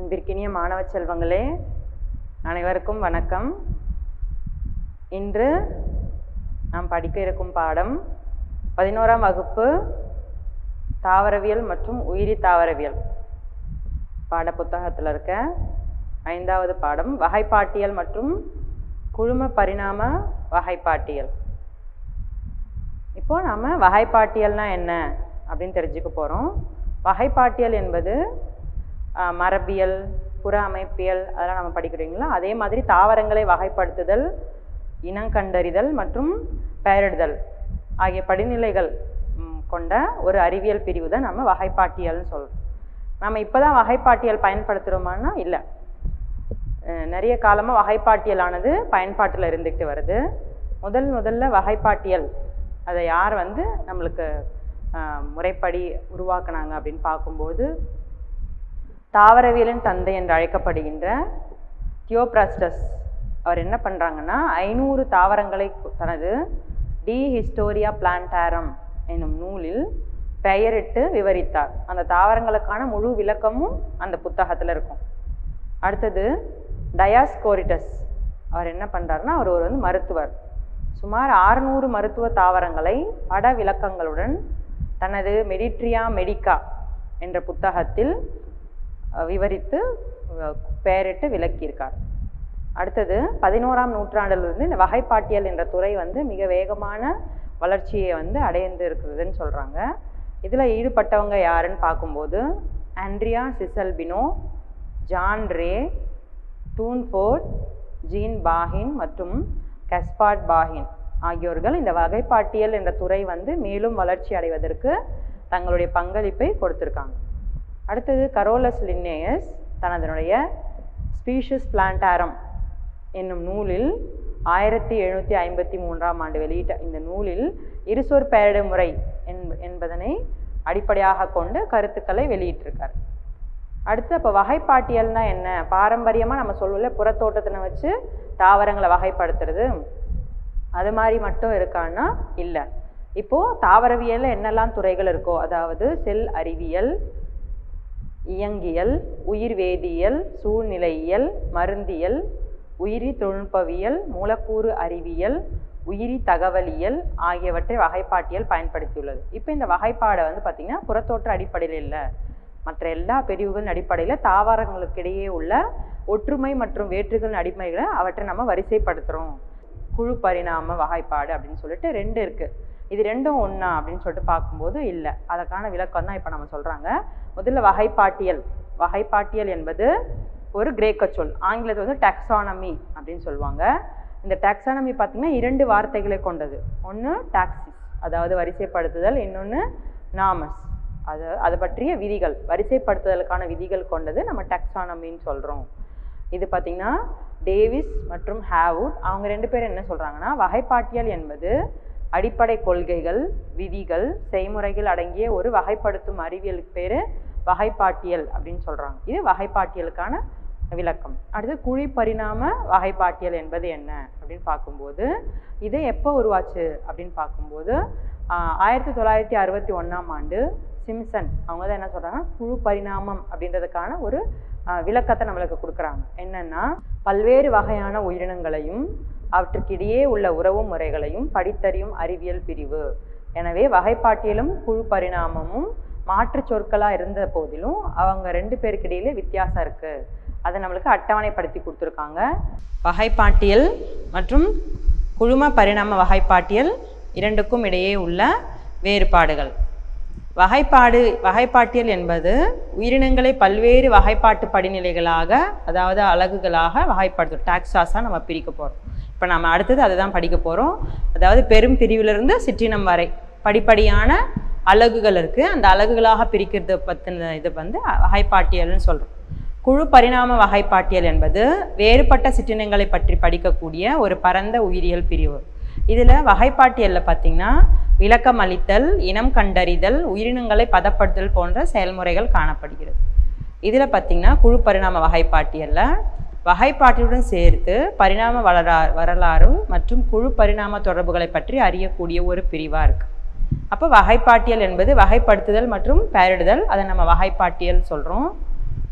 அன்பிற்கினிய மாணவ செல்வங்களே அனைவருக்கும் வணக்கம் இன்று நாம் படிக்க இருக்கும் பாடம் பதினோராம் வகுப்பு தாவரவியல் மற்றும் உயிரி தாவரவியல் பாட புத்தகத்தில் இருக்க ஐந்தாவது பாடம் வகைப்பாட்டியல் மற்றும் குழும பரிணாம வகைப்பாட்டியல் இப்போ நாம வகைப்பாட்டியல்னா என்ன அப்படின்னு தெரிஞ்சுக்க போகிறோம் வகைப்பாட்டியல் என்பது ஆஹ், மரபியல் புற அமைப்பியல் அதெல்லாம் நம்ம படிக்கிறீங்களா அதே மாதிரி தாவரங்களை வகைப்படுத்துதல் இனங்கண்டறிதல் மற்றும் பெயரிடுதல் ஆகிய படிநிலைகள் ம், கொண்ட ஒரு அறிவியல் பிரிவு தான் நம்ம வகைப்பாட்டியல்னு சொல்றோம் நம்ம இப்போதான் வகைப்பாட்டியல் பயன்படுத்துகிறோமான்னா இல்லை அஹ் நிறைய காலமாக வகைப்பாட்டியலானது பயன்பாட்டில் இருந்துக்கிட்டு வருது முதல் முதல்ல வகைப்பாட்டியல் அதை யார் வந்து நம்மளுக்கு அஹ், முறைப்படி உருவாக்குனாங்க அப்படின்னு பார்க்கும்போது தாவரவியலின் தந்தை என்று அழைக்கப்படுகின்ற தியோப்ராஸ்டஸ் அவர் என்ன பண்ணுறாங்கன்னா ஐநூறு தாவரங்களை தனது டி ஹிஸ்டோரியா பிளான்டாரம் என்னும் நூலில் பெயரிட்டு விவரித்தார் அந்த தாவரங்களுக்கான முழு விளக்கமும் அந்த புத்தகத்தில் இருக்கும் அடுத்தது டயாஸ்கோரிட்டஸ் அவர் என்ன பண்றாருன்னா அவர் ஒரு வந்து மருத்துவர் சுமார் 600 மருத்துவ தாவரங்களை பட விளக்கங்களுடன் தனது மெடிட்ரியா மெடிகா என்ற புத்தகத்தில் அஹ், விவரித்து அஹ், பெயரிட்டு விளக்கியிருக்கார் அடுத்தது பதினோராம் நூற்றாண்டிலிருந்து இந்த வகைப்பாட்டியல் என்ற துறை வந்து மிக வேகமான வளர்ச்சியை வந்து அடைந்து இருக்கிறதுன்னு சொல்றாங்க இதுல ஈடுபட்டவங்க யாருன்னு பார்க்கும்போது Andrea Cesalpino John Ray Tournefort Jean Bauhin மற்றும் கஸ்பார்ட் பாஹின் ஆகியோர்கள் இந்த வகைப்பாட்டியல் என்ற துறை வந்து மேலும் வளர்ச்சி அடைவதற்கு தங்களுடைய பங்களிப்பை கொடுத்திருக்காங்க அடுத்தது கரோலஸ் லின்னேயஸ் தனதனுடைய ஸ்பீஷிஸ் பிளான்டாரம் என்னும் நூலில் ஆயிரத்தி எழுநூற்றி ஐம்பத்தி மூன்றாம் ஆண்டு வெளியிட்ட இந்த நூலில் இருசொற் பெயரிடு முறை என்ப- என்பதனை அடிப்படையாக கொண்டு கருத்துக்களை வெளியிட்டிருக்கார் அடுத்து அப்போ வகைப்பாட்டியல்னா என்ன பாரம்பரியமாக நம்ம சொல்லுவோம்ல புறத்தோட்டத்தினை வச்சு தாவரங்களை வகைப்படுத்துறது அது மாதிரி மட்டும் இருக்கான்னா இல்லை இப்போ தாவரவியல்ல என்னெல்லாம் துறைகள் இருக்கோ அதாவது செல் அறிவியல் இயங்கியல் உயிர் வேதியியல் சூழ்நிலையியல் மருந்தியல் உயிரி தொழில்நுட்பவியல் மூலக்கூறு அறிவியல் உயிரி தகவலியல் ஆகியவற்றை வகைப்பாட்டியல் பயன்படுத்தியுள்ளது இப்போ இந்த வகைப்பாடை வந்து பார்த்திங்கன்னா புறத்தோற்ற அடிப்படையில் இல்லை மற்ற எல்லா பிரிவுகளின் அடிப்படையில் தாவரங்களுக்கிடையே உள்ள ஒற்றுமை மற்றும் வேற்றுகளின் அடிப்படைகளை அவற்றை நம்ம வரிசைப்படுத்துகிறோம் குழு பரிணாம வகைப்பாடு அப்படின்னு சொல்லிட்டு ரெண்டு இருக்கு இது ரெண்டும் ஒண்ணா அப்படின்னு சொல்லிட்டு பார்க்கும்போது இல்லை அதற்கான விளக்கம் தான் இப்போ நம்ம சொல்றாங்க முதல்ல வகைப்பாட்டியல் வகைப்பாட்டியல் என்பது ஒரு கிரேக்க சொல் ஆங்கிலத்தில் வந்து டாக்ஸானமி அப்படின்னு சொல்லுவாங்க இந்த டாக்ஸானமி பார்த்தீங்கன்னா இரண்டு வார்த்தைகளை கொண்டது ஒன்று டாக்ஸிஸ் அதாவது வரிசைப்படுத்துதல் இன்னொன்று நாமஸ் அது அது பற்றிய விதிகள் வரிசைப்படுத்துதலுக்கான விதிகள் கொண்டது நம்ம டாக்ஸானமின்னு சொல்கிறோம் இது பார்த்தீங்கன்னா டேவிஸ் மற்றும் ஹேவுட் அவங்க ரெண்டு பேரும் என்ன சொல்றாங்கன்னா வகைப்பாட்டியல் என்பது அடிப்படை கொள்கைகள் விதிகள் செய்முறைகள் அடங்கிய ஒரு வகைப்படுத்தும் அறிவியலுக்கு பேரு வகைப்பாட்டியல் அப்படின்னு சொல்றாங்க இது வகைப்பாட்டியலுக்கான விளக்கம் அடுத்து குழி பரிணாம வகைப்பாட்டியல் என்பது என்ன அப்படின்னு பார்க்கும்போது இது எப்போ உருவாச்சு அப்படின்னு பார்க்கும்போது ஆஹ், ஆயிரத்தி தொள்ளாயிரத்தி அறுபத்தி ஒண்ணாம் ஆண்டு சிம்சன் அவங்க தான் என்ன சொல்றாங்கன்னா குழு பரிணாமம் அப்படின்றதுக்கான ஒரு ஆஹ், விளக்கத்தை நம்மளுக்கு கொடுக்குறாங்க என்னன்னா பல்வேறு வகையான உயிரினங்களையும் அவற்றுக்கிடையே உள்ள உறவு முறைகளையும் படித்தறியும் அறிவியல் பிரிவு எனவே வகைப்பாட்டியலும் குழு பரிணாமமும் மாற்றுச் சொற்களா இருந்த போதிலும் அவங்க ரெண்டு பேருக்கு இடையில வித்தியாசம் இருக்கு அதை நம்மளுக்கு அட்டவணைப்படுத்தி கொடுத்துருக்காங்க வகைப்பாட்டியல் மற்றும் குழும பரிணாம வகைப்பாட்டியல் இரண்டுக்கும் இடையே உள்ள வேறுபாடுகள் வகைப்பாடு வகைப்பாட்டியல் என்பது உயிரினங்களை பல்வேறு வகைப்பாட்டு படிநிலைகளாக அதாவது அலகுகளாக வகைப்படுத்தும் டாக்ஸாஸாக நம்ம பிரிக்க போகிறோம் இப்போ நம்ம அடுத்தது அதை தான் படிக்க போகிறோம் அதாவது பெரும் பிரிவிலிருந்து சிற்றினம் வரை படிப்படியான அலகுகள் இருக்குது அந்த அலகுகளாக பிரிக்கிறது பற்றின இது வந்து வகைப்பாட்டியல்னு சொல்கிறோம் குழு பரிணாம வகைப்பாட்டியல் என்பது வேறுபட்ட சிற்றினங்களை பற்றி படிக்கக்கூடிய ஒரு பரந்த உயிரியல் பிரிவு இதில் வகைப்பாட்டியலில் பார்த்தீங்கன்னா விளக்கம் அளித்தல் இனம் கண்டறிதல் உயிரினங்களை பதப்படுத்தல் போன்ற செயல்முறைகள் காணப்படுகிறது இதில் பார்த்தீங்கன்னா குழு பரிணாம வகைப்பாட்டியலில் வகைப்பாட்டியுடன் சேர்த்து பரிணாம வளரா வரலாறு மற்றும் குழு பரிணாம தொடர்புகளை பற்றி அறியக்கூடிய ஒரு பிரிவாக இருக்குது அப்போ வகைப்பாட்டியல் என்பது வகைப்படுத்துதல் மற்றும் பெயரிடுதல் அதை நம்ம வகைப்பாட்டியல் சொல்கிறோம்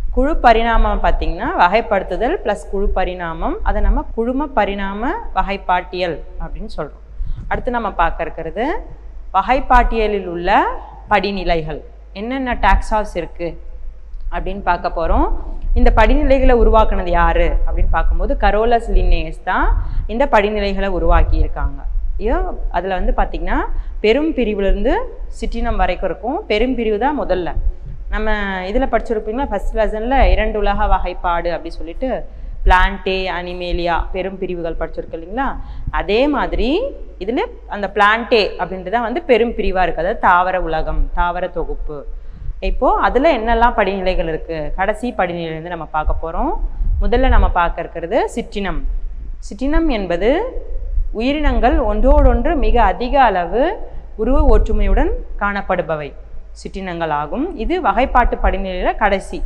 குழு பரிணாமம் பார்த்திங்கன்னா வகைப்படுத்துதல் ப்ளஸ் குழு பரிணாமம் அதை நம்ம குழும பரிணாம வகைப்பாட்டியல் அப்படின்னு சொல்கிறோம் அடுத்து நம்ம பார்க்க இருக்கிறது வகைப்பாட்டியலில் உள்ள படிநிலைகள் என்னென்ன டாக்ஸாஸ் இருக்குது அப்படின்னு பார்க்க போகிறோம் இந்த படிநிலைகளை உருவாக்குனது யார் அப்படின்னு பார்க்கும்போது கரோலஸ் லின்னேஸ் தான் இந்த படிநிலைகளை உருவாக்கி இருக்காங்க ஐயோ அதில் வந்து பார்த்திங்கன்னா பெரும் பிரிவுலேருந்து சிற்றினம் வரைக்கும் இருக்கும் பெரும் பிரிவு தான் முதல்ல நம்ம இதில் படிச்சிருப்பீங்களா ஃபஸ்ட் லெசனில் இரண்டு உலக வகைப்பாடு அப்படி சொல்லிட்டு பிளான்டே அனிமேலியா பெரும் பிரிவுகள் படிச்சிருக்கு இல்லைங்களா அதே மாதிரி இதில் அந்த பிளான்டே அப்படின்றது தான் வந்து பெரும் பிரிவாக இருக்குது அதாவது தாவர உலகம் தாவர தொகுப்பு இப்போது அதில் என்னெல்லாம் படிநிலைகள் இருக்குது கடைசி படிநிலையிலேருந்து நம்ம பார்க்க போகிறோம் முதல்ல நம்ம பார்க்க இருக்கிறது சிற்றினம் சிற்றினம் என்பது உயிரினங்கள் ஒன்றோடொன்று மிக அதிக அளவு உருவ ஒற்றுமையுடன் காணப்படுபவை சிற்றினங்கள் ஆகும் இது வகைப்பாட்டு படிநிலையில் கடைசி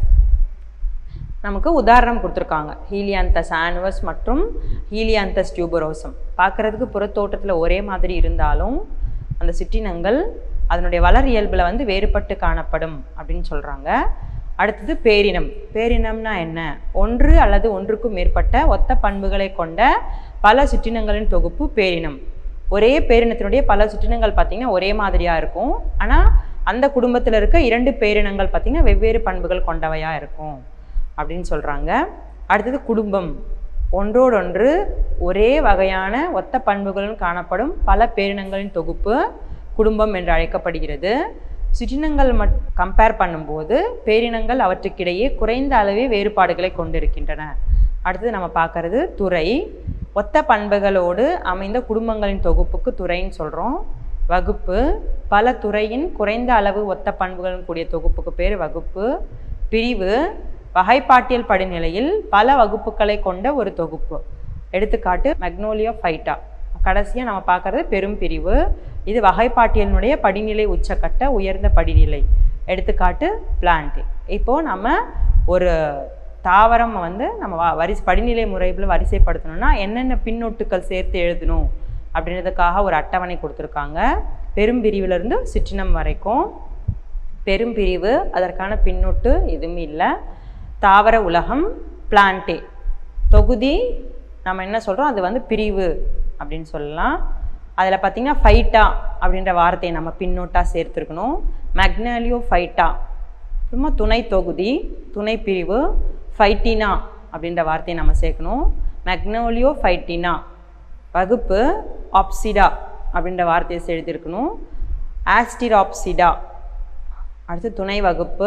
நமக்கு உதாரணம் கொடுத்துருக்காங்க ஹீலியாந்தஸ் ஆனுவஸ் மற்றும் ஹீலியாந்தஸ் டியூபரோசம் பார்க்குறதுக்கு புறத்தோட்டத்தில் ஒரே மாதிரி இருந்தாலும் அந்த சிற்றினங்கள் அதனுடைய வளர் இயல்பில் வந்து வேறுபட்டு காணப்படும் அப்படின்னு சொல்கிறாங்க அடுத்தது பேரினம் பேரினம்னா என்ன ஒன்று அல்லது ஒன்றுக்கும் மேற்பட்ட ஒத்த பண்புகளை கொண்ட பல சிற்றினங்களின் தொகுப்பு பேரினம் ஒரே பேரினத்தினுடைய பல சிற்றினங்கள் பார்த்திங்கன்னா ஒரே மாதிரியாக இருக்கும் ஆனால் அந்த குடும்பத்தில் இருக்க இரண்டு பேரினங்கள் பார்த்திங்கன்னா வெவ்வேறு பண்புகள் கொண்டவையாக இருக்கும் அப்படின்னு சொல்கிறாங்க அடுத்தது குடும்பம் ஒன்றோடொன்று ஒரே வகையான ஒத்த பண்புகளுடன் காணப்படும் பல பேரினங்களின் தொகுப்பு குடும்பம் என்று அழைக்கப்படுகிறது சிற்றினங்கள் மட் கம்பேர் பண்ணும்போது பேரினங்கள் அவற்றுக்கிடையே குறைந்த அளவே வேறுபாடுகளை கொண்டிருக்கின்றன அடுத்தது நம்ம பார்க்கறது துறை ஒத்த பண்புகளோடு அமைந்த குடும்பங்களின் தொகுப்புக்கு துறைன்னு சொல்கிறோம் வகுப்பு பல துறையின் குறைந்த அளவு ஒத்த பண்புகளுடன் கூடிய தொகுப்புக்கு பேர் வகுப்பு பிரிவு வகைப்பாட்டியல் படிநிலையில் பல வகுப்புகளை கொண்ட ஒரு தொகுப்பு எடுத்துக்காட்டு மெக்னோலியா ஃபைட்டா கடைசியாக நம்ம பார்க்குறது பெரும் பிரிவு இது வகைப்பாட்டியலினுடைய படிநிலை உச்சக்கட்ட உயர்ந்த படிநிலை எடுத்துக்காட்டு பிளான்ட் இப்போது நம்ம ஒரு தாவரம் வந்து நம்ம வ வரி படிநிலை முறையில் வரிசைப்படுத்தணும்னா என்னென்ன பின்னொட்டுக்கள் சேர்த்து எழுதணும் அப்படின்றதுக்காக ஒரு அட்டவணை கொடுத்துருக்காங்க பெரும்பிரிவிலிருந்து சிற்றினம் வரைக்கும் பெரும்பிரிவு அதற்கான பின்னொட்டு எதுவுமே இல்லை தாவர உலகம் பிளான்டே தொகுதி நம்ம என்ன சொல்கிறோம் அது வந்து பிரிவு அப்படின்னு சொல்லலாம் அதில் பார்த்திங்கன்னா ஃபைட்டா அப்படின்ற வார்த்தையை நம்ம பின்னோட்டாக சேர்த்துருக்கணும் மெக்னாலியோ ஃபைட்டா சும்மா துணை தொகுதி துணை பிரிவு ஃபைட்டினா அப்படின்ற வார்த்தையை நம்ம சேர்க்கணும் மெக்னோலியோ ஃபைட்டினா வகுப்பு ஆப்சிடா அப்படின்ற வார்த்தையை எழுதியிருக்கணும் ஆஸ்டிராப்சிடா அடுத்து துணை வகுப்பு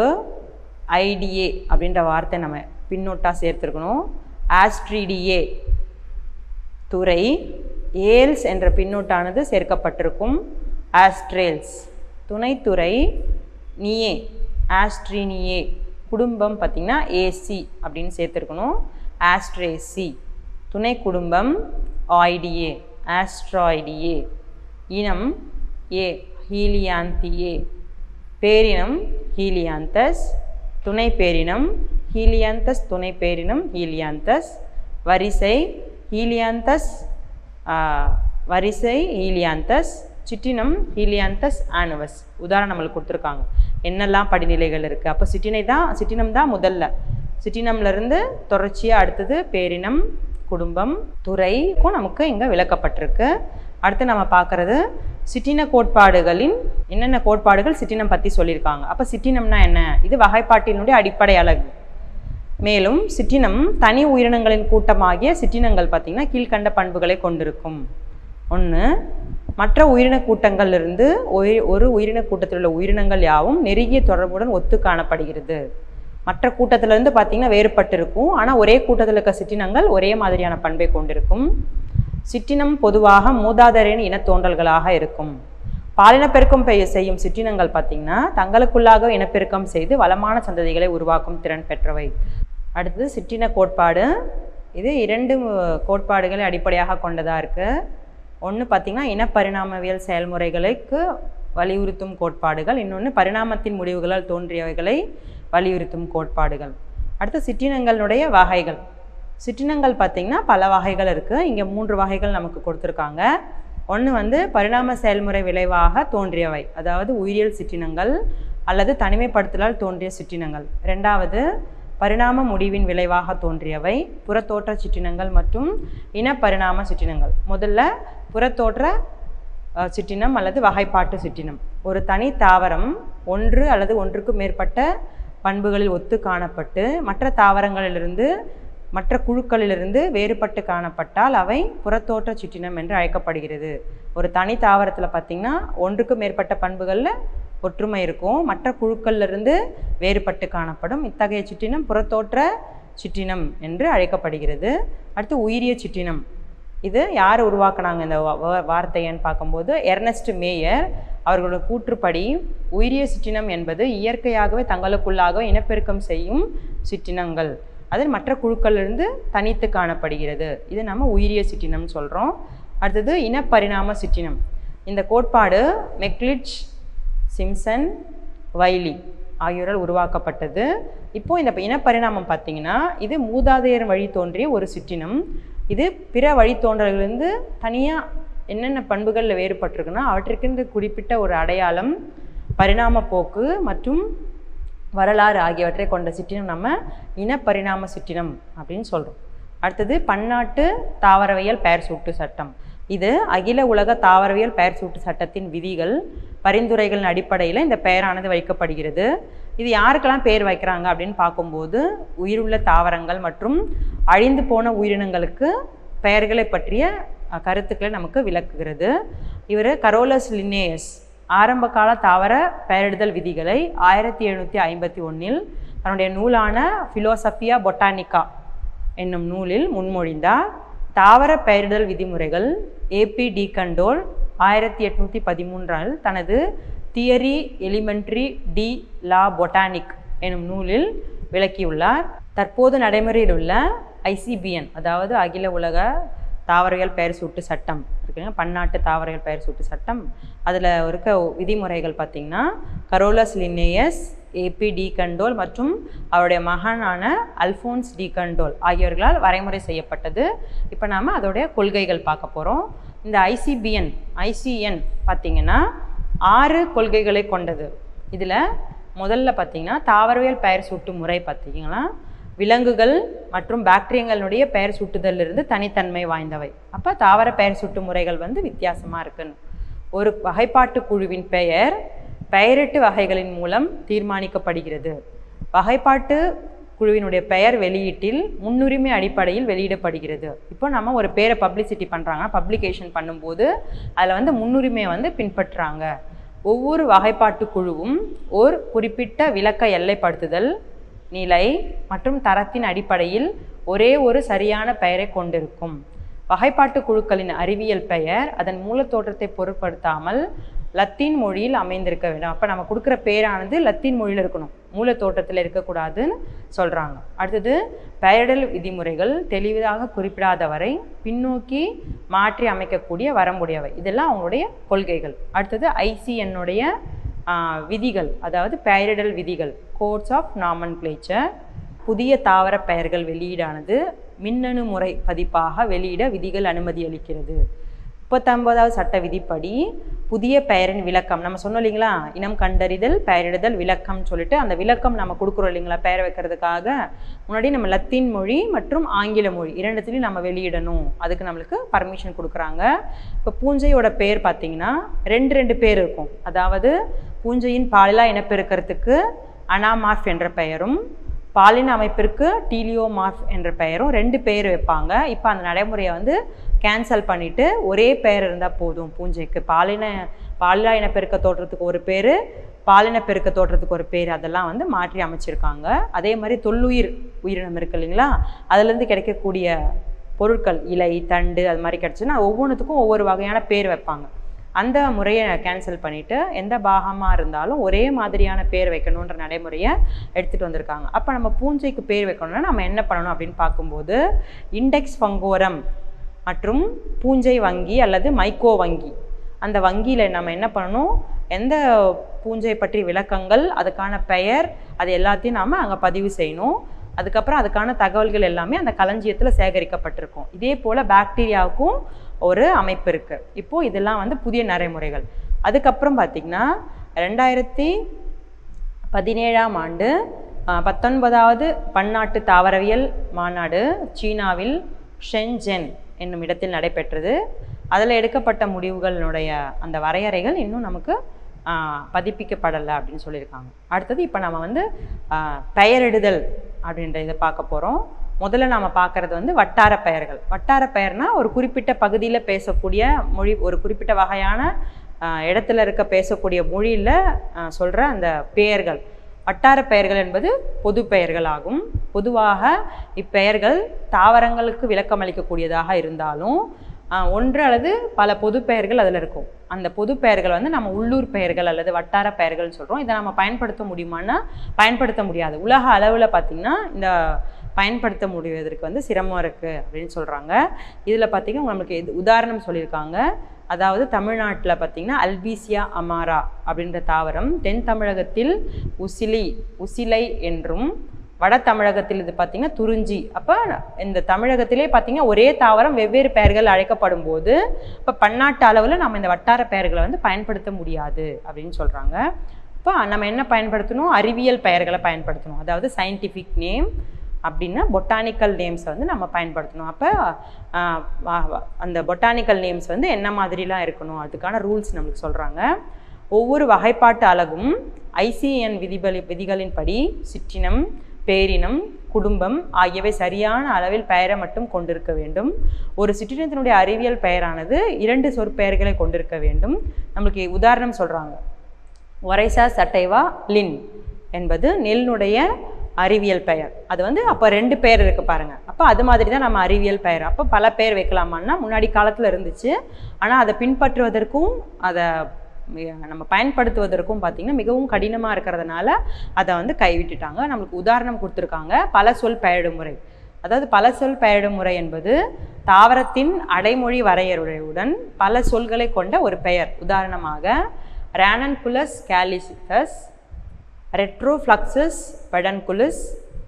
ஐடிஏ அப்படின்ற வார்த்தை நம்ம பின்னோட்டாக சேர்த்துருக்கணும் ஆஸ்ட்ரிடிஏ துறை ஏல்ஸ் என்ற பின்னோட்டானது சேர்க்கப்பட்டிருக்கும் ஆஸ்ட்ரேல்ஸ் துணைத்துறை நியே ஆஸ்ட்ரினியே குடும்பம் பார்த்திங்கன்னா ஏசி அப்படின்னு சேர்த்துருக்கணும் ஆஸ்ட்ரேசி துணை குடும்பம் ஆய்டியே ஆஸ்ட்ராய்டியே இனம் ஏ ஹீலியாந்தியே பேரினம் ஹீலியாந்தஸ் துணை பேரினம் ஹீலியாந்தஸ் துணை பேரினம் ஹீலியாந்தஸ் வரிசை ஹீலியாந்தஸ் வரிசை ஹீலியாந்தஸ் சிற்றினம் ஹீலியாந்தஸ் ஆனுவஸ் உதாரணம் நம்மளுக்கு கொடுத்துருக்காங்க என்னெல்லாம் படிநிலைகள் இருக்குது அப்போ சிற்றினை தான் சிற்றினம் தான் முதல்ல சிற்றினம்லேருந்து தொடர்ச்சியாக அடுத்தது பேரினம் குடும்பம் துறைக்கும் நமக்கு இங்கே விளக்கப்பட்டிருக்கு அடுத்து நம்ம பார்க்குறது சிற்றின கோட்பாடுகளின் என்னென்ன கோட்பாடுகள் சிற்றினம் பற்றி சொல்லியிருக்காங்க அப்போ சிற்றினம்னா என்ன இது வகைப்பாட்டினுடைய அடிப்படை அழகு மேலும் சிற்றினம் தனி உயிரினங்களின் கூட்டமாகிய சிற்றினங்கள் பார்த்திங்கன்னா கீழ்கண்ட பண்புகளை கொண்டிருக்கும் ஒன்று மற்ற உயிரின கூட்டங்களிலிருந்து ஒய் ஒரு உயிரின கூட்டத்தில் உள்ள உயிரினங்கள் யாவும் நெருங்கிய தொடர்புடன் ஒத்து காணப்படுகிறது மற்ற கூட்டத்திலிருந்து பார்த்திங்கன்னா வேறுபட்டிருக்கும் ஆனால் ஒரே கூட்டத்தில் இருக்க சிற்றினங்கள் ஒரே மாதிரியான பண்பை கொண்டிருக்கும் சிற்றினம் பொதுவாக மூதாதையரின் இனத்தோன்றல்களாக இருக்கும் பாலினப்பெருக்கம் பெய்ய செய்யும் சிற்றினங்கள் பார்த்திங்கன்னா தங்களுக்குள்ளாக இனப்பெருக்கம் செய்து வளமான சந்ததிகளை உருவாக்கும் திறன் பெற்றவை அடுத்தது சிற்றின கோட்பாடு இது இரண்டு கோட்பாடுகளை அடிப்படையாக கொண்டதாக இருக்குது ஒன்று பார்த்திங்கன்னா இனப்பரிணாமவியல் செயல்முறைகளுக்கு வலியுறுத்தும் கோட்பாடுகள் இன்னொன்று பரிணாமத்தின் முடிவுகளால் தோன்றியவைகளை வலியுறுத்தும் கோட்பாடுகள் அடுத்து சிற்றினங்களுடைய வகைகள் சிற்றினங்கள் பார்த்திங்கன்னா பல வகைகள் இருக்குது இங்கே மூன்று வகைகள் நமக்கு கொடுத்துருக்காங்க ஒன்று வந்து பரிணாம செயல்முறை விளைவாக தோன்றியவை அதாவது உயிரியல் சிற்றினங்கள் அல்லது தனிமைப்படுத்தலால் தோன்றிய சிற்றினங்கள் ரெண்டாவது பரிணாம முடிவின் விளைவாக தோன்றியவை புறத்தோற்ற சிற்றினங்கள் மற்றும் இனப்பரிணாம சிற்றினங்கள் முதல்ல புறத்தோற்ற அஹ், சிற்றினம் அல்லது வகைப்பாட்டு சிற்றினம் ஒரு தனி தாவரம் ஒன்று அல்லது ஒன்றுக்கு மேற்பட்ட பண்புகளில் ஒத்து காணப்பட்டு மற்ற தாவரங்களிலிருந்து மற்ற குழுக்களிலிருந்து வேறுபட்டு காணப்பட்டால் அவை புறத்தோற்ற சிற்றினம் என்று அழைக்கப்படுகிறது ஒரு தனி தாவரத்தில் பார்த்திங்கன்னா ஒன்றுக்கு மேற்பட்ட பண்புகளில் ஒற்றுமை இருக்கும் மற்ற குழுக்கள்ல இருந்து வேறுபட்டு காணப்படும் இத்தகைய சிற்றினம் புறத்தோற்ற சிற்றினம் என்று அழைக்கப்படுகிறது அடுத்து உயிரிய சிற்றினம் இது யார் உருவாக்குனாங்க இந்த வா- வா- வார்த்தையன்னு பார்க்கும்போது எர்னஸ்ட் மேயர் அவர்களோட கூற்றுப்படி உயிரிய சிற்றினம் என்பது இயற்கையாகவே தங்களுக்குள்ளாக இனப்பெருக்கம் செய்யும் சிற்றினங்கள் அதில் மற்ற குழுக்களிலிருந்து தனித்து காணப்படுகிறது இது நம்ம உயிரிய சிற்றினம் சொல்கிறோம் அடுத்தது இனப்பரிணாம சிற்றினம் இந்த கோட்பாடு மெக்லிட்ஜ் சிம்சன் வைலி ஆகியோரால் உருவாக்கப்பட்டது இப்போ இந்த இனப்பரிணாமம் பார்த்தீங்கன்னா இது மூதாதையர் வழி தோன்றிய ஒரு சிற்றினம் இது பிற வழித்தோன்றல்களிலிருந்து தனியாக என்னென்ன பண்புகளில் வேறுபட்டிருக்குன்னா அவற்றிற்கென்று குறிப்பிட்ட ஒரு அடையாளம் பரிணாம போக்கு மற்றும் வரலாறு ஆகியவற்றை கொண்ட சிற்றினம் நம்ம இனப்பரிணாம சிற்றினம் அப்படின்னு சொல்கிறோம் அடுத்தது பன்னாட்டு தாவரவியல் பெயர் சூட்டு சட்டம் இது அகில உலக தாவரவியல் பெயர் சூட்டு சட்டத்தின் விதிகள் பரிந்துரைகளின் அடிப்படையில் இந்த பெயரானது வைக்கப்படுகிறது இது யாருக்கெல்லாம் பேர் வைக்கிறாங்க அப்படின்னு பார்க்கும்போது உயிருள்ள தாவரங்கள் மற்றும் அழிந்து போன உயிரினங்களுக்கு பெயர்களை பற்றிய அஹ், கருத்துக்களை நமக்கு விளக்குகிறது இவர் கரோலஸ் லின்னேயஸ் ஆரம்பகால தாவர பெயரிடுதல் விதிகளை ஆயிரத்தி எழுநூற்றி ஐம்பத்தி ஒன்றில் தன்னுடைய நூலான ஃபிலோசபியா பொட்டானிக்கா என்னும் நூலில் முன்மொழிந்தார் தாவர பெயரிடல் விதிமுறைகள் ஏபி டி கண்டோல் ஆயிரத்தி எட்நூற்றி பதிமூன்றால் தனது Théorie élémentaire de la botanique எனும் நூலில் விளக்கியுள்ளார் தற்போது நடைமுறையில் உள்ள ஐசிபிஎன் அதாவது அகில உலக தாவரவியல் பெயர் சூட்டு சட்டம் இருக்குங்க பன்னாட்டு தாவரவியல் பெயர் சூட்டு சட்டம் அதில் இருக்க விதிமுறைகள் பார்த்திங்கன்னா Carolus Linnaeus AP de Candolle மற்றும் அவருடைய மகனான அல்ஃபோன்ஸ் டி கண்டோல் ஆகியோர்களால் வரைமுறை செய்யப்பட்டது இப்போ நாம் அதோடைய கொள்கைகள் பார்க்க போகிறோம் இந்த ஐசிபிஎன் ஐசிஎன் பார்த்திங்கன்னா ஆறு கொள்கைகளை கொண்டது இதில் முதல்ல பார்த்திங்கன்னா தாவரவியல் பெயர் சூட்டு முறை பார்த்திங்கன்னா விலங்குகள் மற்றும் பாக்டீரியங்களுடைய பெயர் சூட்டுதலிருந்து தனித்தன்மை வாய்ந்தவை அப்போ தாவர பெயர் சூட்டு முறைகள் வந்து வித்தியாசமாக இருக்குன்னு ஒரு வகைப்பாட்டு குழுவின் பெயர் பெயரிட்டு வகைகளின் மூலம் தீர்மானிக்கப்படுகிறது வகைப்பாட்டு குழுவினுடைய பெயர் வெளியீட்டில் முன்னுரிமை அடிப்படையில் வெளியிடப்படுகிறது இப்போ நம்ம ஒரு பேரை பப்ளிசிட்டி பண்ணுறாங்கன்னா பப்ளிகேஷன் பண்ணும்போது அதில் வந்து முன்னுரிமையை வந்து பின்பற்றுறாங்க ஒவ்வொரு வகைப்பாட்டு குழுவும் ஒரு குறிப்பிட்ட விளக்க எல்லைப்படுத்துதல் நிலை மற்றும் தரத்தின் அடிப்படையில் ஒரே ஒரு சரியான பெயரை கொண்டிருக்கும் வகைப்பாட்டு குழுக்களின் அறிவியல் பெயர் அதன் மூலத்தோற்றத்தை பொருட்படுத்தாமல் லத்தீன் மொழியில் அமைந்திருக்க வேண்டும் அப்போ நம்ம கொடுக்குற பேரானது லத்தீன் மொழியில் இருக்கணும் மூலத்தோற்றத்தில் இருக்கக்கூடாதுன்னு சொல்கிறாங்க அடுத்தது பெயரிடல் விதிமுறைகள் தெளிவாக குறிப்பிடாத வரை பின்னோக்கி மாற்றி அமைக்கக்கூடிய வரம்புடையவை இதெல்லாம் அவங்களுடைய கொள்கைகள் அடுத்தது ஐசிஎன்னுடைய விதிகள் அதாவது பெயரிடல் விதிகள் கோட்ஸ் ஆஃப் நாமன் புதிய தாவர பெயர்கள் வெளியீடானது மின்னணு முறை பதிப்பாக வெளியிட விதிகள் அனுமதி அளிக்கிறது முப்பத்தொன்பதாவது சட்ட விதிப்படி புதிய பெயரின் விளக்கம் நம்ம சொன்னோம் இல்லைங்களா இனம் கண்டறிதல் பெயரிடுதல் விளக்கம்னு சொல்லிட்டு அந்த விளக்கம் நம்ம கொடுக்குறோம் இல்லைங்களா பெயர் வைக்கிறதுக்காக முன்னாடி நம்ம லத்தீன் மொழி மற்றும் ஆங்கில மொழி இரண்டுத்துலையும் நம்ம வெளியிடணும் அதுக்கு நம்மளுக்கு பர்மிஷன் கொடுக்குறாங்க இப்போ பூஞ்சையோட பேர் பார்த்தீங்கன்னா ரெண்டு ரெண்டு பேர் இருக்கும் அதாவது பூஞ்சையின் பாலிலா இனப்பெருக்கறதுக்கு அனாமார்ஃப் என்ற பெயரும் பாலின அமைப்பிற்கு டீலியோமார்ஃப் என்ற பெயரும் ரெண்டு பெயர் வைப்பாங்க இப்போ அந்த நடைமுறையை வந்து கேன்சல் பண்ணிவிட்டு ஒரே பெயர் இருந்தால் போதும் பூஞ்சைக்கு பாலின பாலினா இனப்பெருக்க தோற்றத்துக்கு ஒரு பேர் பாலின பெருக்க தோற்றத்துக்கு ஒரு பேர் அதெல்லாம் வந்து மாற்றி அமைச்சிருக்காங்க அதே மாதிரி தொல்லுயிர் உயிரினம் இருக்கு இல்லைங்களா அதுலேருந்து கிடைக்கக்கூடிய பொருட்கள் இலை தண்டு அது மாதிரி கிடச்சுன்னா ஒவ்வொன்றுத்துக்கும் ஒவ்வொரு வகையான பேர் வைப்பாங்க அந்த முறையை கேன்சல் பண்ணிவிட்டு எந்த பாகமாக இருந்தாலும் ஒரே மாதிரியான பேர் வைக்கணுன்ற நடைமுறையை எடுத்துகிட்டு வந்திருக்காங்க அப்போ நம்ம பூஞ்சைக்கு பேர் வைக்கணும்னா நம்ம என்ன பண்ணணும் அப்படின்னு பார்க்கும்போது இண்டெக்ஸ் ஃபங்கோரம் மற்றும் பூஞ்சை வங்கி அல்லது மைக்கோ வங்கி அந்த வங்கியில் நம்ம என்ன பண்ணணும் எந்த பூஞ்சை பற்றி விளக்கங்கள் அதுக்கான பெயர் அது எல்லாத்தையும் நாம் அங்கே பதிவு செய்யணும் அதுக்கப்புறம் அதுக்கான தகவல்கள் எல்லாமே அந்த களஞ்சியத்தில் சேகரிக்கப்பட்டிருக்கும் இதே போல் பாக்டீரியாவுக்கும் ஒரு அமைப்பு இருக்குது இப்போது இதெல்லாம் வந்து புதிய நடைமுறைகள் அதுக்கப்புறம் பார்த்திங்கன்னா ரெண்டாயிரத்தி பதினேழாம் ஆண்டு ஆஹ் பத்தொன்பதாவது பன்னாட்டு தாவரவியல் மாநாடு சீனாவில் ஷென்ஜென் என்னும் இடத்தில் நடைபெற்றது அதில் எடுக்கப்பட்ட முடிவுகளினுடைய அந்த வரையறைகள் இன்னும் நமக்கு ஆஹ் பதிப்பிக்கப்படலை அப்படின்னு சொல்லியிருக்காங்க அடுத்தது இப்போ நம்ம வந்து ஆஹ் பெயரிடுதல் அப்படின்ற இதை பார்க்க போகிறோம் முதல்ல நாம் பார்க்குறது வந்து வட்டார பெயர்கள் வட்டார பெயர்னா ஒரு குறிப்பிட்ட பகுதியில் பேசக்கூடிய மொழி ஒரு குறிப்பிட்ட வகையான ஆஹ் இடத்துல இருக்க பேசக்கூடிய மொழியில் சொல்கிற அந்த பெயர்கள் வட்டார பெயர்கள் என்பது பொது பெயர்கள் ஆகும் பொதுவாக இப்பெயர்கள் தாவரங்களுக்கு விளக்கம் அளிக்கக்கூடியதாக இருந்தாலும் ஆஹ் ஒன்று அல்லது பல பொது பெயர்கள் அதில் இருக்கும் அந்த பொது பெயர்கள் வந்து நம்ம உள்ளூர் பெயர்கள் அல்லது வட்டார பெயர்கள்னு சொல்கிறோம் இதை நம்ம பயன்படுத்த முடியுமான்னா பயன்படுத்த முடியாது உலக அளவில் பார்த்திங்கன்னா இந்த பயன்படுத்த முடிவதற்கு வந்து சிரமம் இருக்குது அப்படின்னு சொல்கிறாங்க இதில் பார்த்திங்கன்னா நம்மளுக்கு இது உதாரணம் சொல்லியிருக்காங்க அதாவது தமிழ்நாட்டில் பார்த்திங்கன்னா அல்பீசியா அமாரா அப்படின்ற தாவரம் தென் தமிழகத்தில் உசிலி உசிலை என்றும் வட தமிழகத்தில் இது பார்த்திங்கன்னா துறிஞ்சி அப்போ இந்த தமிழகத்திலே பார்த்திங்கன்னா ஒரே தாவரம் வெவ்வேறு பெயர்கள் அழைக்கப்படும் போது இப்போ பன்னாட்டு அளவில் நம்ம இந்த வட்டார பெயர்களை வந்து பயன்படுத்த முடியாது அப்படின்னு சொல்கிறாங்க இப்போ நம்ம என்ன பயன்படுத்தணும் அறிவியல் பெயர்களை பயன்படுத்தணும் அதாவது சயின்டிஃபிக் நேம் அப்படின்னா பொட்டானிக்கல் நேம்ஸை வந்து நம்ம பயன்படுத்தணும் அப்போ அந்த பொட்டானிக்கல் நேம்ஸ் வந்து என்ன மாதிரிலாம் இருக்கணும் அதுக்கான ரூல்ஸ் நம்மளுக்கு சொல்கிறாங்க ஒவ்வொரு வகைப்பாட்டு அலகும் ஐசிஎன் விதிபலி விதிகளின்படி சிற்றினம் பேரினம் குடும்பம் ஆகியவை சரியான அளவில் பெயரை மட்டும் கொண்டிருக்க வேண்டும் ஒரு சிற்றினத்தினுடைய அறிவியல் பெயரானது இரண்டு சொற்பெயர்களை கொண்டிருக்க வேண்டும் நம்மளுக்கு உதாரணம் சொல்கிறாங்க ஒரைசா சட்டைவா லின் என்பது நெல்லுடைய அறிவியல் பெயர் அது வந்து அப்போ ரெண்டு பேர் இருக்கு பாருங்க அப்போ அது மாதிரி தான் நம்ம அறிவியல் பெயர் அப்போ பல பேர் வைக்கலாமான்னா முன்னாடி காலத்தில் இருந்துச்சு ஆனால் அதை பின்பற்றுவதற்கும் அதை நம்ம பயன்படுத்துவதற்கும் பார்த்திங்கன்னா மிகவும் கடினமாக இருக்கிறதுனால அதை வந்து கைவிட்டுட்டாங்க நம்மளுக்கு உதாரணம் கொடுத்துருக்காங்க பல சொல் பெயரிடும் முறை அதாவது பல சொல் பெயரிடும் முறை என்பது தாவரத்தின் அடைமொழி வரையறையுடன் பல சொல்களை கொண்ட ஒரு பெயர் உதாரணமாக ரேனன்குலஸ் கேலிசித்தஸ் ரெட்ரோஃப்ளக்ஸஸ் பெடன்குலஸ்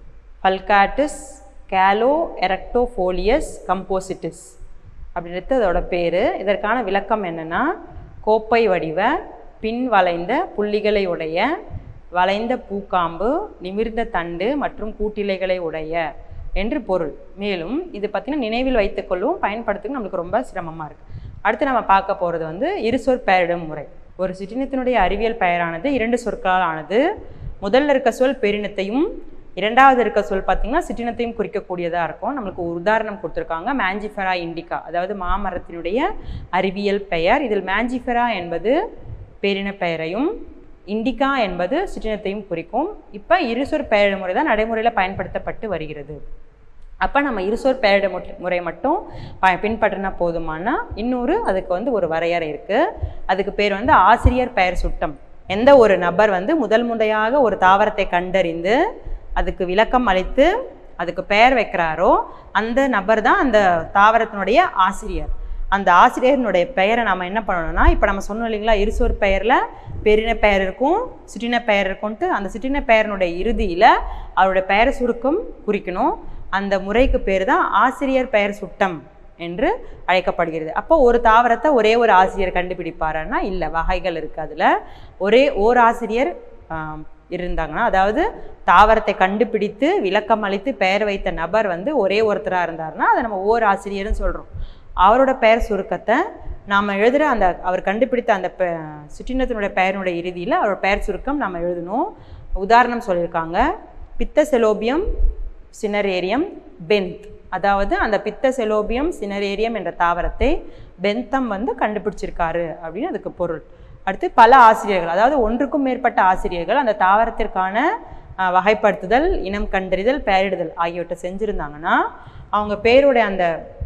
பல்காட்டிஸ் கேலோ எரக்டோஃபோலியஸ் கம்போசிட்டிஸ் அப்படின்றது அதோட பேர் இதற்கான விளக்கம் என்னென்னா கோப்பை வடிவ பின் வளைந்த புள்ளிகளை உடைய வளைந்த பூக்காம்பு நிமிர்ந்த தண்டு மற்றும் கூட்டிலைகளை உடைய என்று பொருள் மேலும் இது பார்த்திங்கன்னா நினைவில் வைத்துக்கொள்ளவும் பயன்படுத்துக்கு நம்மளுக்கு ரொம்ப சிரமமாக இருக்குது அடுத்து நம்ம பார்க்க போகிறது வந்து இருசொற் பெயரிடும் முறை ஒரு சிற்றினத்தினுடைய அறிவியல் பெயரானது இரண்டு சொற்களால் ஆனது முதல்ல இருக்க சொல் பெரினத்தையும் இரண்டாவது இருக்க சொல் பார்த்திங்கன்னா சிற்றினத்தையும் குறிக்கக்கூடியதாக இருக்கும் நம்மளுக்கு ஒரு உதாரணம் கொடுத்துருக்காங்க மேஞ்சிஃபெரா இண்டிகா அதாவது மாமரத்தினுடைய அறிவியல் பெயர் இதில் மேஞ்சிஃபெரா என்பது பேரின பெயரையும் இண்டிகா என்பது சிற்றினத்தையும் குறிக்கும் இப்போ இருசொற் பெயர் முறை தான் நடைமுறையில் பயன்படுத்தப்பட்டு வருகிறது அப்போ நம்ம இருசொற் பெயரிட முறை மட்டும் ப பின்பற்றினா போதுமானா இன்னொரு அதுக்கு வந்து ஒரு வரையறை இருக்குது அதுக்கு பேர் வந்து ஆசிரியர் பெயர் சுட்டம் எந்த ஒரு நபர் வந்து முதல் முறையாக ஒரு தாவரத்தை கண்டறிந்து அதுக்கு விளக்கம் அளித்து அதுக்கு பெயர் வைக்கிறாரோ அந்த நபர் தான் அந்த தாவரத்தினுடைய ஆசிரியர் அந்த ஆசிரியரினுடைய பெயரை நம்ம என்ன பண்ணணும்னா இப்போ நம்ம சொன்னோம் இல்லைங்களா இருசோர் பெயரில் பெரின பெயர் இருக்கும் சிற்றின பெயர் இருக்கும்ட்டு அந்த சிற்றின பெயரினுடைய இறுதியில் அவருடைய பெயர் சுருக்கம் குறிக்கணும் அந்த முறைக்கு பேர் தான் ஆசிரியர் பெயர் சுட்டம் என்று அழைக்கப்படுகிறது அப்போ ஒரு தாவரத்தை ஒரே ஒரு ஆசிரியர் கண்டுபிடிப்பாருன்னா இல்லை வகைகள் இருக்குது அதில் ஒரே ஓர் ஆசிரியர் இருந்தாங்கன்னா அதாவது தாவரத்தை கண்டுபிடித்து விளக்கம் அளித்து பெயர் வைத்த நபர் வந்து ஒரே ஒருத்தராக இருந்தாருன்னா அதை நம்ம ஓர் ஆசிரியர்னு சொல்கிறோம் அவரோட பெயர் சுருக்கத்தை நாம் எழுதுகிற அந்த அவர் கண்டுபிடித்த அந்த பெ சிற்றினத்தினுடைய பெயரினுடைய இறுதியில் அவரோட பெயர் சுருக்கம் நம்ம எழுதணும் உதாரணம் சொல்லியிருக்காங்க பித்த செலோபியம் சினரேரியம் பென்த் அதாவது அந்த பித்த செலோபியம் சினரேரியம் என்ற தாவரத்தை பெந்தம் வந்து கண்டுபிடிச்சிருக்காரு அப்படின்னு அதுக்கு பொருள் அடுத்து பல ஆசிரியர்கள் அதாவது ஒன்றுக்கும் மேற்பட்ட ஆசிரியர்கள் அந்த தாவரத்திற்கான வகைப்படுத்துதல் இனம் கண்டறிதல் பெயரிடுதல் ஆகியவற்றை செஞ்சுருந்தாங்கன்னா அவங்க பேருடைய அந்த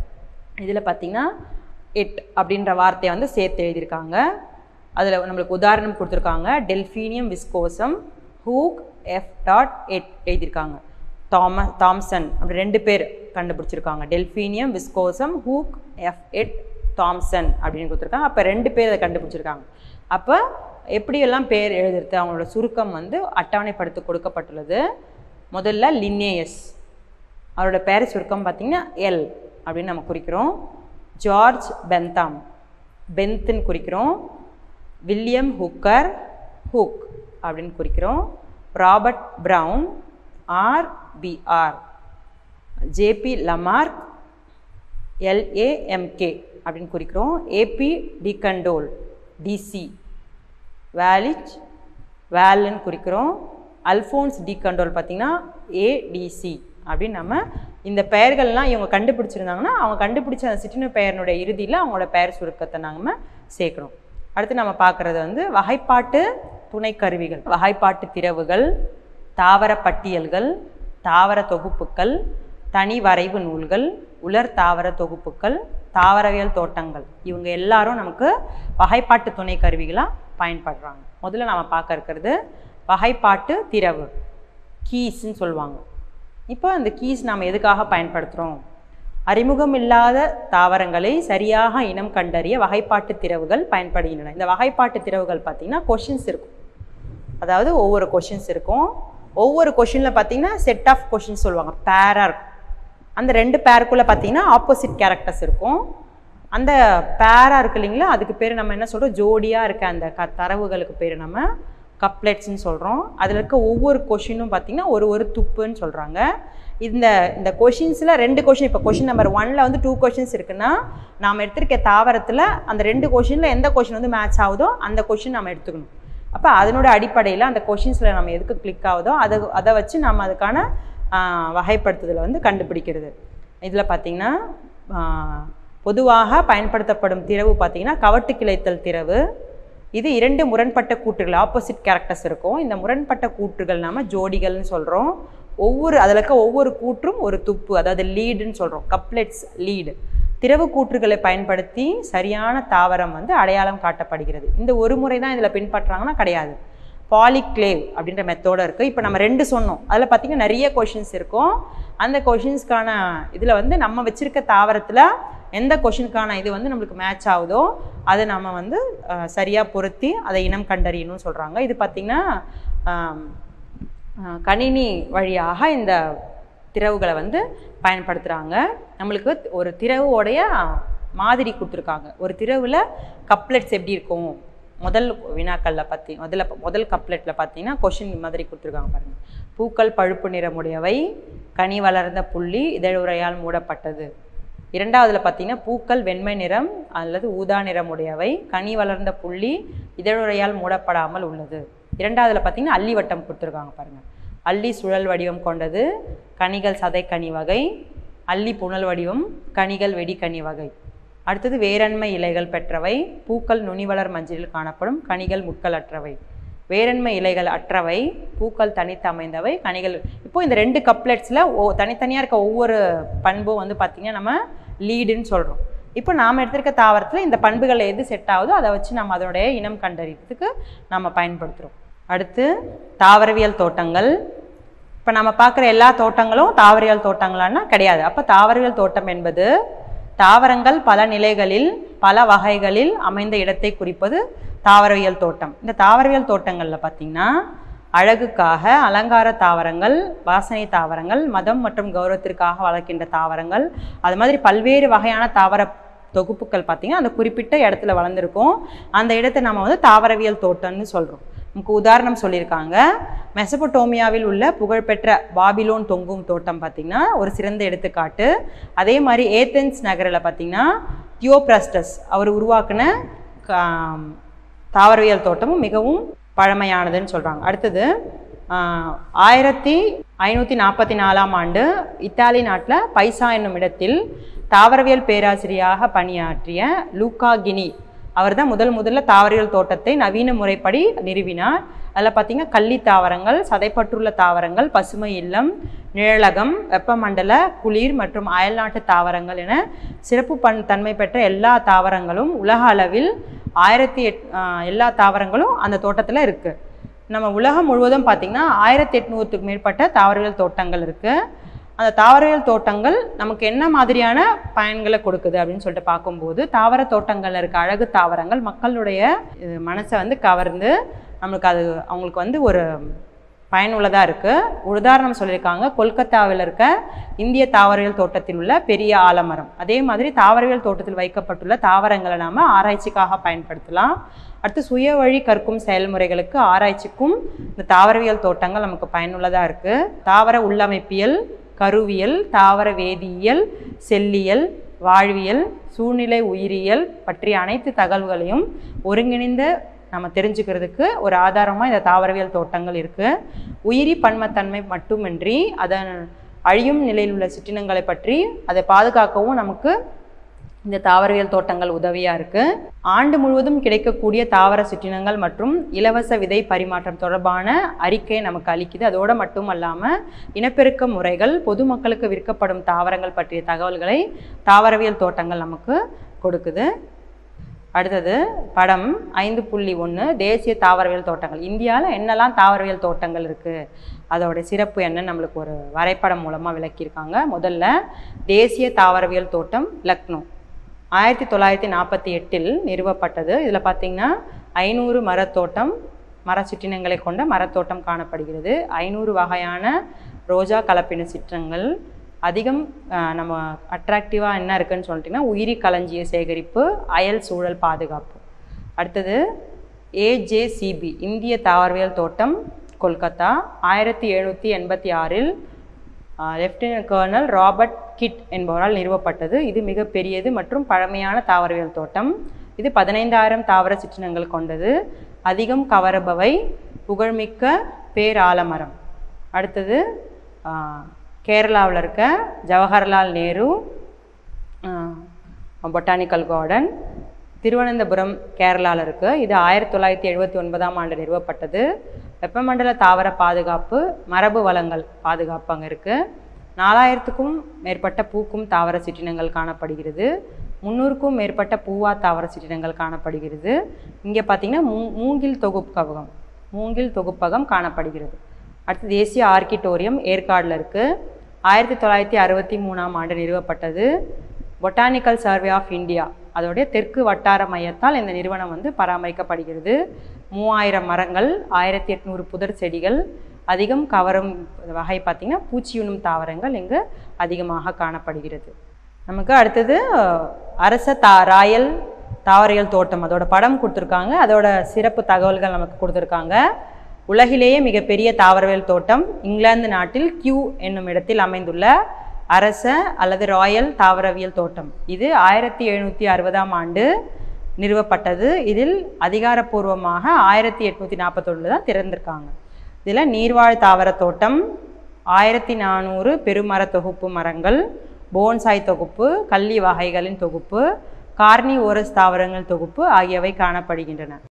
இதில் பார்த்திங்கன்னா எட் அப்படின்ற வார்த்தையை வந்து சேர்த்து எழுதியிருக்காங்க அதில் நம்மளுக்கு உதாரணம் கொடுத்துருக்காங்க Delphinium viscosum Hook f dot et எழுதியிருக்காங்க தாம தாம்சன் அப்படி ரெண்டு பேர் கண்டுபிடிச்சிருக்காங்க Delphinium viscosum Hook f et Thomson அப்படின்னு கொடுத்துருக்காங்க அப்போ ரெண்டு பேர் அதை கண்டுபிடிச்சிருக்காங்க அப்போ எப்படியெல்லாம் பேர் எழுதுறது அவங்களோட சுருக்கம் வந்து அட்டவணைப்படுத்த கொடுக்கப்பட்டுள்ளது முதல்ல லின்னேயஸ் அவரோட பேர் சுருக்கம் பார்த்திங்கன்னா எல் அப்படின்னு நம்ம குறிக்கிறோம் ஜார்ஜ் பெந்தாம் பென்த்துன்னு குறிக்கிறோம் வில்லியம் ஹுக்கர் ஹுக் அப்படின்னு குறிக்கிறோம் Robert Brown RBR JB Lamarck LAMK அப்படின்னு குறிக்கிறோம் ஏபி டிகண்டோல் டிசி வேலிச் வேல்னு குறிக்கிறோம் அல்ஃபோன்ஸ் டிகண்டோல் பார்த்தீங்கன்னா ஏடிசி அப்படின்னு நம்ம இந்த பெயர்கள்லாம் இவங்க கண்டுபிடிச்சிருந்தாங்கன்னா அவங்க கண்டுபிடிச்ச அந்த சிற்றின பெயரினுடைய இறுதியில் அவங்களோட பெயர் சுருக்கத்தை நாம சேர்க்கணும் அடுத்து நம்ம பார்க்குறது வந்து வகைப்பாட்டு துணைக்கருவிகள் வகைப்பாட்டு திறவுகள் தாவர பட்டியல்கள் தாவர தொகுப்புகள் தனி வரைவு நூல்கள் உலர் தாவர தொகுப்புகள் தாவரவியல் தோட்டங்கள் இவங்க எல்லாரும் நமக்கு வகைப்பாட்டு துணை கருவிகளாக பயன்படுறாங்க முதல்ல நம்ம பார்க்க இருக்கிறது வகைப்பாட்டு திறவு கீஸ்ன்னு சொல்லுவாங்க இப்போ அந்த கீஸ் நாம் எதுக்காக பயன்படுத்துகிறோம் அறிமுகம் இல்லாத தாவரங்களை சரியாக இனம் கண்டறிய வகைப்பாட்டு திறவுகள் பயன்படுகின்றன இந்த வகைப்பாட்டு திறவுகள் பார்த்திங்கன்னா கொஷின்ஸ் இருக்கும் அதாவது ஒவ்வொரு கொஷின்ஸ் இருக்கும் ஒவ்வொரு கொஷினில் பார்த்தீங்கன்னா செட் ஆஃப் கொஷின்ஸ் சொல்லுவாங்க பேராக இருக்கும் அந்த ரெண்டு பேருக்குள்ளே பார்த்தீங்கன்னா ஆப்போசிட் கேரக்டர்ஸ் இருக்கும் அந்த பேராக இருக்கு இல்லைங்களா அதுக்கு பேர் நம்ம என்ன சொல்கிறோம் ஜோடியாக இருக்க அந்த க தரவுகளுக்கு பேர் நம்ம கப்லெட்ஸ்னு சொல்கிறோம் அதில் இருக்க ஒவ்வொரு கொஷினும் பார்த்தீங்கன்னா ஒரு ஒரு துப்புன்னு சொல்கிறாங்க இந்த இந்த கொஷின்ஸில் ரெண்டு கொஷின் இப்போ கொஷின் நம்பர் ஒனில் வந்து டூ கொஷின்ஸ் இருக்குன்னா நாம் எடுத்திருக்க தாவரத்தில் அந்த ரெண்டு கொஷினில் எந்த கொஷின் வந்து மேட்ச் ஆகுதோ அந்த கொஷின் நம்ம எடுத்துக்கணும் அப்போ அதனோட அடிப்படையில் அந்த கொஷின்ஸில் நம்ம எதுக்கு கிளிக் ஆகுதோ அதை அதை வச்சு நம்ம அதுக்கான ஆஹ், வகைப்படுத்துதலை வந்து கண்டுபிடிக்கிறது இதில் பார்த்தீங்கன்னா ஆஹ், பொதுவாக பயன்படுத்தப்படும் திறவு பார்த்தீங்கன்னா கவட்டு கிளைத்தல் திறவு இது இரண்டு முரண்பட்ட கூற்றுகள் ஆப்போசிட் கேரக்டர்ஸ் இருக்கும் இந்த முரண்பட்ட கூற்றுகள் நாம ஜோடிகள்னு சொல்கிறோம் ஒவ்வொரு அதில் இருக்க ஒவ்வொரு கூற்றும் ஒரு துப்பு அதாவது லீடுன்னு சொல்கிறோம் கப்லெட்ஸ் லீடு திரவு கூற்றுகளை பயன்படுத்தி சரியான தாவரம் வந்து அடையாளம் காட்டப்படுகிறது இந்த ஒரு முறை தான் இதில் பின்பற்றாங்கன்னா கிடையாது பாலிக்ளேவ் அப்படின்ற மெத்தோட இருக்குது இப்போ நம்ம ரெண்டு சொன்னோம் அதில் பார்த்தீங்கன்னா நிறைய கொஷின்ஸ் இருக்கும் அந்த கொஷின்ஸ்க்கான இதில் வந்து நம்ம வச்சிருக்க தாவரத்தில் எந்த கொஷினுக்கான இது வந்து நம்மளுக்கு மேட்ச் ஆகுதோ அதை நம்ம வந்து சரியாக பொருத்தி அதை இனம் கண்டறியணும்னு சொல்கிறாங்க இது பார்த்திங்கன்னா ஆம், ஆஹ், கணினி வழியாக இந்த திறவுகளை வந்து பயன்படுத்துகிறாங்க நம்மளுக்கு ஒரு திறவுடைய மாதிரி கொடுத்துருக்காங்க ஒரு திறவில் கப்லெட்ஸ் எப்படி இருக்கும் முதல் வினாக்களில் பற்றி முதல்ல முதல் கப்லெட்டில் பார்த்தீங்கன்னா கொஷின் மாதிரி கொடுத்துருக்காங்க பாருங்கள் பூக்கள் பழுப்பு நிறமுடையவை கனி வளர்ந்த புள்ளி இதழுறையால் மூடப்பட்டது இரண்டாவதுல பார்த்தீங்கன்னா பூக்கள் வெண்மை நிறம் அல்லது ஊதா நிறமுடையவை கனி வளர்ந்த புள்ளி இதழுறையால் மூடப்படாமல் உள்ளது இரண்டாவதுல பார்த்தீங்கன்னா அல்லி வட்டம் கொடுத்துருக்காங்க பாருங்க அல்லி சுழல் வடிவம் கொண்டது கனிகள் சதைக்கனி வகை அல்லி புனல் வடிவம் கனிகள் வெடிக்கனி வகை அடுத்தது வேரன்மை இலைகள் பெற்றவை பூக்கள் நுனிவளர் மஞ்சளில் காணப்படும் கனிகள் முட்கள் அற்றவை வேரன்மை இலைகள் அற்றவை பூக்கள் தனித்து அமைந்தவை கனிகள் இப்போ இந்த ரெண்டு கப்லெட்ஸில் ஓ தனித்தனியாக இருக்க ஒவ்வொரு பண்பும் வந்து பார்த்திங்கன்னா நம்ம லீடுன்னு சொல்கிறோம் இப்போ நாம் எடுத்திருக்க தாவரத்தில் இந்த பண்புகள் எது செட் ஆகுதோ அதை வச்சு நம்ம அதனுடைய இனம் கண்டறியறதுக்கு நம்ம பயன்படுத்துகிறோம் அடுத்து தாவரவியல் தோட்டங்கள் இப்போ நம்ம பார்க்குற எல்லா தோட்டங்களும் தாவரவியல் தோட்டங்களான்னா கிடையாது அப்போ தாவரவியல் தோட்டம் என்பது தாவரங்கள் பல நிலைகளில் பல வகைகளில் அமைந்த இடத்தை குறிப்பது தாவரவியல் தோட்டம் இந்த தாவரவியல் தோட்டங்களில் பார்த்திங்கன்னா அழகுக்காக அலங்கார தாவரங்கள் வாசனை தாவரங்கள் மதம் மற்றும் கௌரவத்திற்காக வளர்க்கின்ற தாவரங்கள் அது மாதிரி பல்வேறு வகையான தாவர தொகுப்புகள் பார்த்திங்கன்னா அந்த குறிப்பிட்ட இடத்துல வளர்ந்துருக்கும் அந்த இடத்தை நம்ம வந்து தாவரவியல் தோட்டம்னு சொல்கிறோம் நமக்கு உதாரணம் சொல்லியிருக்காங்க மெசபடோமியாவில் உள்ள புகழ்பெற்ற பாபிலோன் தொங்கும் தோட்டம் பார்த்திங்கன்னா ஒரு சிறந்த எடுத்துக்காட்டு அதே மாதிரி ஏத்தென்ஸ் நகரில் பார்த்திங்கன்னா தியோப்ரஸ்டஸ் அவர் உருவாக்குன கா- தாவரவியல் தோட்டமும் மிகவும் பழமையானதுன்னு சொல்கிறாங்க அடுத்தது ஆஹ், ஆயிரத்தி ஐநூற்றி நாற்பத்தி நாலாம் ஆண்டு இத்தாலி நாட்டில் பைசா என்னும் இடத்தில் தாவரவியல் பேராசிரியராக பணியாற்றிய லூக்கா கினி அவர் தான் முதல் முதல்ல தாவரவியல் தோட்டத்தை நவீன முறைப்படி நிறுவினார் அதில் பார்த்தீங்கன்னா கள்ளி தாவரங்கள் சதைப்பற்றுள்ள தாவரங்கள் பசுமை இல்லம் நிழலகம் வெப்பமண்டல குளிர் மற்றும் அயல்நாட்டு தாவரங்கள் என சிறப்பு பண் தன்மை பெற்ற எல்லா தாவரங்களும் உலக அளவில் ஆயிரத்தி எட் ஆஹ் எல்லா தாவரங்களும் அந்த தோட்டத்தில் இருக்குது நம்ம உலகம் முழுவதும் பார்த்திங்கன்னா ஆயிரத்தி எட்நூறுக்கு மேற்பட்ட தாவரவியல் தோட்டங்கள் இருக்குது அந்த தாவரவியல் தோட்டங்கள் நமக்கு என்ன மாதிரியான பயன்களை கொடுக்குது அப்படின்னு சொல்லிட்டு பார்க்கும்போது தாவர தோட்டங்களில் இருக்க அழகு தாவரங்கள் மக்களுடைய இது, மனசை வந்து கவர்ந்து நம்மளுக்கு அது அவங்களுக்கு வந்து ஒரு பயனுள்ளதாக இருக்குது உதாரணம் சொல்லியிருக்காங்க கொல்கத்தாவில் இருக்க இந்திய தாவரவியல் தோட்டத்தில் உள்ள பெரிய ஆலமரம் அதே மாதிரி தாவரவியல் தோட்டத்தில் வைக்கப்பட்டுள்ள தாவரங்களை நாம் ஆராய்ச்சிக்காக பயன்படுத்தலாம் அடுத்து சுய வழி கற்கும் செயல்முறைகளுக்கு ஆராய்ச்சிக்கும் இந்த தாவரவியல் தோட்டங்கள் நமக்கு பயனுள்ளதாக இருக்குது தாவர உள்ளமைப்பியல் கருவியல் தாவர வேதியியல் செல்லியல் வாழ்வியல் சூழ்நிலை உயிரியல் பற்றிய அனைத்து தகவல்களையும் ஒருங்கிணைந்த நம்ம தெரிஞ்சுக்கிறதுக்கு ஒரு ஆதாரமாக இந்த தாவரவியல் தோட்டங்கள் இருக்குது உயிரி பன்மத்தன்மை மட்டுமின்றி அதன் அழியும் நிலையில் உள்ள சிற்றினங்களை பற்றி அதை பாதுகாக்கவும் நமக்கு இந்த தாவரவியல் தோட்டங்கள் உதவியாக இருக்குது ஆண்டு முழுவதும் கிடைக்கக்கூடிய தாவர சிற்றினங்கள் மற்றும் இலவச விதை பரிமாற்றம் தொடர்பான அறிக்கை நமக்கு அளிக்குது அதோடு மட்டும் அல்லாமல் இனப்பெருக்க முறைகள் பொதுமக்களுக்கு விற்கப்படும் தாவரங்கள் பற்றிய தகவல்களை தாவரவியல் தோட்டங்கள் நமக்கு கொடுக்குது அடுத்தது படம் ஐந்து புள்ளி ஒன்று தேசிய தாவரவியல் தோட்டங்கள் இந்தியாவில் என்னெல்லாம் தாவரவியல் தோட்டங்கள் இருக்குது அதோட சிறப்பு என்னன்னு நம்மளுக்கு ஒரு வரைபடம் மூலமாக விளக்கியிருக்காங்க முதல்ல தேசிய தாவரவியல் தோட்டம் லக்னோ ஆயிரத்தி தொள்ளாயிரத்தி நாற்பத்தி எட்டில் நிறுவப்பட்டது இதில் பார்த்திங்கன்னா ஐநூறு மரத்தோட்டம் மர சிற்றினங்களை கொண்ட மரத்தோட்டம் காணப்படுகிறது ஐநூறு வகையான ரோஜா கலப்பின சிற்றங்கள் அதிகம் ஆஹ், நம்ம அட்ராக்டிவாக என்ன இருக்குன்னு சொல்லிட்டிங்கன்னா உயிரி களஞ்சிய சேகரிப்பு அயல் சூழல் பாதுகாப்பு அடுத்தது ஏஜேசிபி இந்திய தாவரவியல் தோட்டம் கொல்கத்தா ஆயிரத்தி எழுநூற்றி எண்பத்தி ஆறில் லெப்டினன்ட் கர்னல் ராபர்ட் கிட் என்பவரால் நிறுவப்பட்டது இது மிகப்பெரியது மற்றும் பழமையான தாவரவியல் தோட்டம் இது பதினைந்தாயிரம் தாவர சிற்றினங்கள் கொண்டது அதிகம் கவரபவை புகழ்மிக்க பேராலமரம் அடுத்தது கேரளாவில் இருக்க ஜவஹர்லால் நேரு பொட்டானிக்கல் கார்டன் திருவனந்தபுரம் கேரளாவில் இருக்குது இது ஆயிரத்தி தொள்ளாயிரத்தி எழுபத்தி ஒன்பதாம் ஆண்டு நிறுவப்பட்டது வெப்பமண்டல தாவர பாதுகாப்பு மரபு வளங்கள் பாதுகாப்பு அங்கே இருக்குது நாலாயிரத்துக்கும் மேற்பட்ட பூக்கும் தாவர சிற்றினங்கள் காணப்படுகிறது முந்நூறுக்கும் மேற்பட்ட பூவா தாவர சிற்றினங்கள் காணப்படுகிறது இங்கே பார்த்தீங்கன்னா மூ மூங்கில் தொகுப்பகம் மூங்கில் தொகுப்பகம் காணப்படுகிறது அடுத்து தேசிய ஆர்கிட்டோரியம் ஏற்காடில் இருக்குது ஆயிரத்தி தொள்ளாயிரத்தி அறுபத்தி மூணாம் ஆண்டு நிறுவப்பட்டது பொட்டானிக்கல் சர்வே ஆஃப் இந்தியா அதோடைய தெற்கு வட்டார மையத்தால் இந்த நிறுவனம் வந்து பராமரிக்கப்படுகிறது மூவாயிரம் மரங்கள் ஆயிரத்தி எட்நூறு புதர் செடிகள் அதிகம் கவரும் வகை பார்த்திங்கன்னா பூச்சியுண்ணும் தாவரங்கள் இங்கு அதிகமாக காணப்படுகிறது நமக்கு அடுத்தது அஹ், அரச தா ராயல் தாவரியல் தோட்டம் அதோட படம் கொடுத்துருக்காங்க அதோட சிறப்பு தகவல்கள் நமக்கு கொடுத்துருக்காங்க உலகிலேயே மிகப்பெரிய தாவரவியல் தோட்டம் இங்கிலாந்து நாட்டில் கியூ என்னும் இடத்தில் அமைந்துள்ள அரச அல்லது ராயல் தாவரவியல் தோட்டம் இது ஆயிரத்தி எழுநூற்றி அறுபதாம் ஆண்டு நிறுவப்பட்டது இதில் அதிகாரப்பூர்வமாக ஆயிரத்தி எட்நூற்றி நாற்பத்தொன்னில் தான் திறந்திருக்காங்க இதில் நீர்வாழ் தாவர தோட்டம் ஆயிரத்தி நானூறு பெருமர தொகுப்பு மரங்கள் போன்சாய் தொகுப்பு கள்ளி வகைகளின் தொகுப்பு கார்னி ஓரஸ் தாவரங்கள் தொகுப்பு ஆகியவை காணப்படுகின்றன